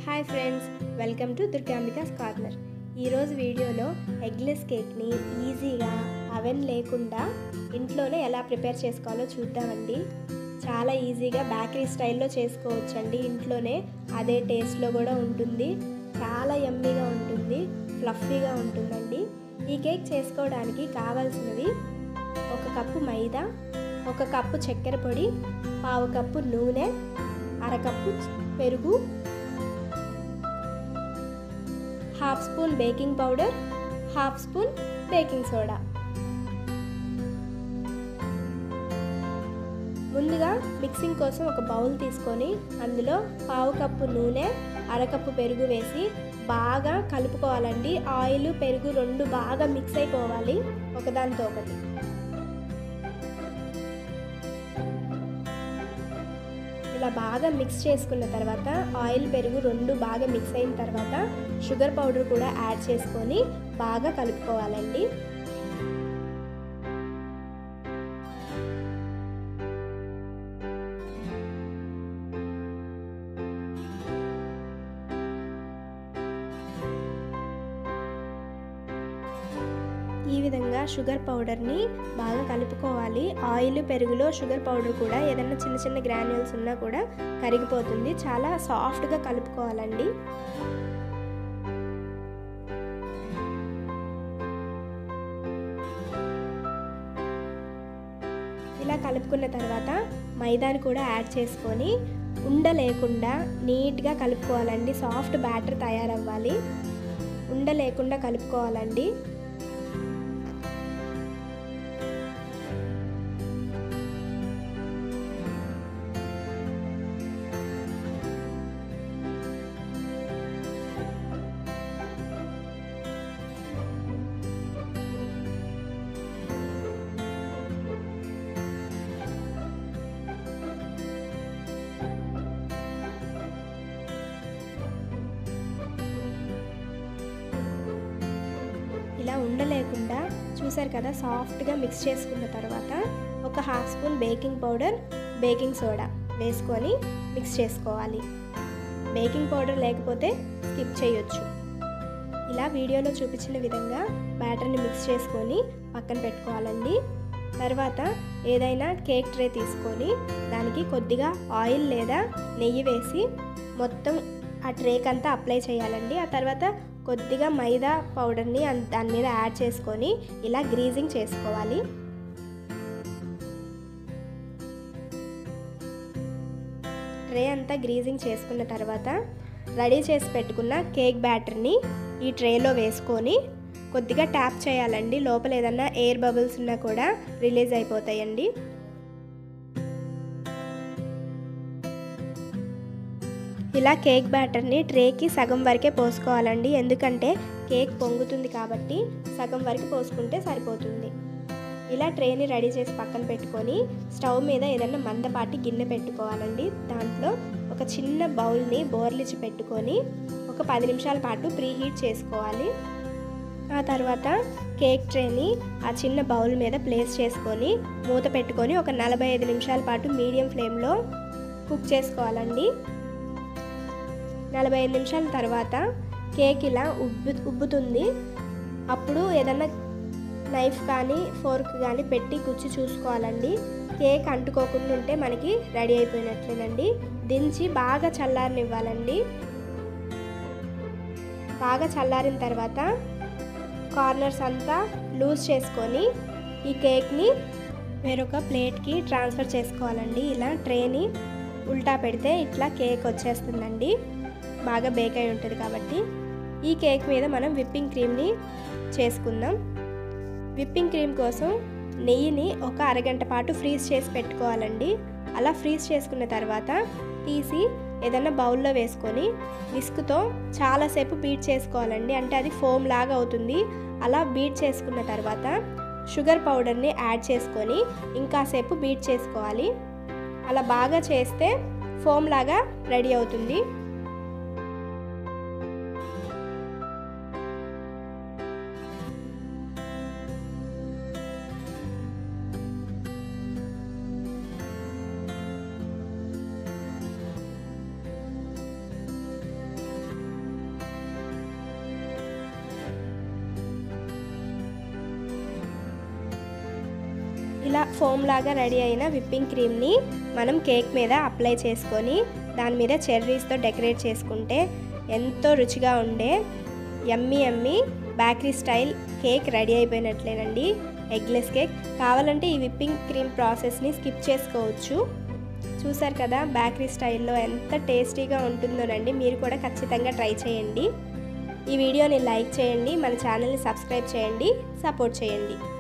hi friends welcome to Durgambika's corner ఈరోజు వీడియోలో eggless కేక్ని ఈజీగా అవెన్ లేకుండా ఇంట్లోనే ఎలా ప్రిపేర్ చేసుకోవాలో చూద్దామండి చాలా ఈజీగా బేకరీ స్టైల్లో చేసుకోవచ్చండి ఇంట్లోనే అదే టేస్ట్లో కూడా ఉంటుంది చాలా యమ్మీగా ఉంటుంది ఫ్లఫీగా ఉంటుందండి ఈ కేక్ చేసుకోవడానికి కావాల్సినవి ఒక కప్పు మైదా ఒక కప్పు చక్కెర పొడి పావు కప్పు నూనె అరకప్పు పెరుగు half spoon baking powder half spoon baking soda ముందుగా మిక్సింగ్ కోసం ఒక బౌల్ తీసుకొని అందులో పావు కప్పు నూనె అరకప్పు పెరుగు వేసి బాగా కలుపుకోవాలండి ఆయిల్ పెరుగు రెండు బాగా మిక్స్ అయిపోవాలి ఒకదానితో ఒకటి ఇలా బాగా మిక్స్ చేసుకున్న తర్వాత ఆయిల్ పెరుగు రెండు బాగా మిక్స్ అయిన తర్వాత షుగర్ పౌడర్ కూడా యాడ్ చేసుకొని బాగా కలుపుకోవాలండి ఈ విధంగా షుగర్ పౌడర్ని బాగా కలుపుకోవాలి ఆయిల్ పెరుగులో షుగర్ పౌడర్ కూడా ఏదైనా చిన్న చిన్న గ్రాన్యూల్స్ ఉన్నా కూడా కరిగిపోతుంది చాలా సాఫ్ట్గా కలుపుకోవాలండి ఇలా కలుపుకున్న తర్వాత మైదాని కూడా యాడ్ చేసుకొని ఉండ లేకుండా నీట్గా కలుపుకోవాలండి సాఫ్ట్ బ్యాటర్ తయారవ్వాలి ఉండ లేకుండా కలుపుకోవాలండి ఇలా ఉండలేకుండా చూసారు కదా సాఫ్ట్గా మిక్స్ చేసుకున్న తర్వాత ఒక half spoon baking powder baking soda వేసుకొని మిక్స్ చేసుకోవాలి బేకింగ్ పౌడర్ లేకపోతే స్కిప్ చేయొచ్చు ఇలా వీడియోలో చూపించిన విధంగా బ్యాటర్ని మిక్స్ చేసుకొని పక్కన పెట్టుకోవాలండి తర్వాత ఏదైనా కేక్ ట్రే తీసుకొని దానికి కొద్దిగా ఆయిల్ లేదా నెయ్యి వేసి మొత్తం ఆ ట్రేక్ అంతా అప్లై చేయాలండి ఆ తర్వాత కొద్దిగా మైదా పౌడర్ని దాని మీద యాడ్ చేసుకొని ఇలా గ్రీజింగ్ చేసుకోవాలి ట్రే అంతా గ్రీజింగ్ చేసుకున్న తర్వాత రెడీ చేసి పెట్టుకున్న కేక్ బ్యాటర్ని ఈ ట్రేలో వేసుకొని కొద్దిగా ట్యాప్ చేయాలండి లోపల ఏదన్నా ఎయిర్ బబుల్స్ ఉన్నా కూడా రిలీజ్ అయిపోతాయండి ఇలా కేక్ బ్యాటర్ని ట్రేకి సగం వరకే పోసుకోవాలండి ఎందుకంటే కేక్ పొంగుతుంది కాబట్టి సగం వరకు పోసుకుంటే సరిపోతుంది ఇలా ట్రేని రెడీ చేసి పక్కన పెట్టుకొని స్టవ్ మీద ఏదైనా మందపాటి గిన్నె పెట్టుకోవాలండి దాంట్లో ఒక చిన్న బౌల్ని బోర్లిచి పెట్టుకొని ఒక పది నిమిషాల పాటు ప్రీ హీట్ చేసుకోవాలి ఆ తర్వాత కేక్ ట్రేని ఆ చిన్న బౌల్ మీద ప్లేస్ చేసుకొని మూత పెట్టుకొని ఒక నలభై ఐదు నిమిషాల పాటు మీడియం ఫ్లేమ్లో కుక్ చేసుకోవాలండి నలభై ఐదు నిమిషాల తర్వాత కేక్ ఇలా ఉబ్బు ఉబ్బుతుంది అప్పుడు ఏదన్నా నైఫ్ కానీ ఫోర్క్ కానీ పెట్టి గుచ్చి చూసుకోవాలండి కేక్ అంటుకోకుండా ఉంటే మనకి రెడీ అయిపోయినట్లేనండి దించి బాగా చల్లారనివ్వాలండి బాగా చల్లారిన తర్వాత కార్నర్స్ అంతా లూజ్ చేసుకొని ఈ కేక్ని వేరొక ప్లేట్కి ట్రాన్స్ఫర్ చేసుకోవాలండి ఇలా ట్రేని ఉల్టా పెడితే ఇట్లా కేక్ వచ్చేస్తుందండి బాగా బేక్ అయి ఉంటుంది కాబట్టి ఈ కేక్ మీద మనం విప్పింగ్ క్రీమ్ని చేసుకుందాం విప్పింగ్ క్రీమ్ కోసం నెయ్యిని ఒక అరగంట పాటు ఫ్రీజ్ చేసి పెట్టుకోవాలండి అలా ఫ్రీజ్ చేసుకున్న తర్వాత తీసి ఏదైనా బౌల్లో వేసుకొని విస్క్తో చాలాసేపు బీట్ చేసుకోవాలండి అంటే అది ఫోమ్ లాగా అవుతుంది అలా బీట్ చేసుకున్న తర్వాత షుగర్ పౌడర్ని యాడ్ చేసుకొని ఇంకాసేపు బీట్ చేసుకోవాలి అలా బాగా చేస్తే ఫోమ్ లాగా రెడీ అవుతుంది ఇలా ఫోమ్ లాగా రెడీ అయిన విప్పింగ్ క్రీమ్ని మనం కేక్ మీద అప్లై చేసుకొని దాని మీద చెర్రీస్తో డెకరేట్ చేసుకుంటే ఎంతో రుచిగా ఉండే yummy yummy bakery style cake ready అయిపోయినట్లేనండి ఎగ్లెస్ కేక్ కావాలంటే ఈ విప్పింగ్ క్రీమ్ ప్రాసెస్ని స్కిప్ చేసుకోవచ్చు చూసారు కదా బేకరీ స్టైల్లో ఎంత టేస్టీగా ఉంటుందోనండి మీరు కూడా ఖచ్చితంగా ట్రై చేయండి ఈ వీడియోని లైక్ చేయండి మన ఛానల్ని సబ్స్క్రైబ్ చేయండి సపోర్ట్ చేయండి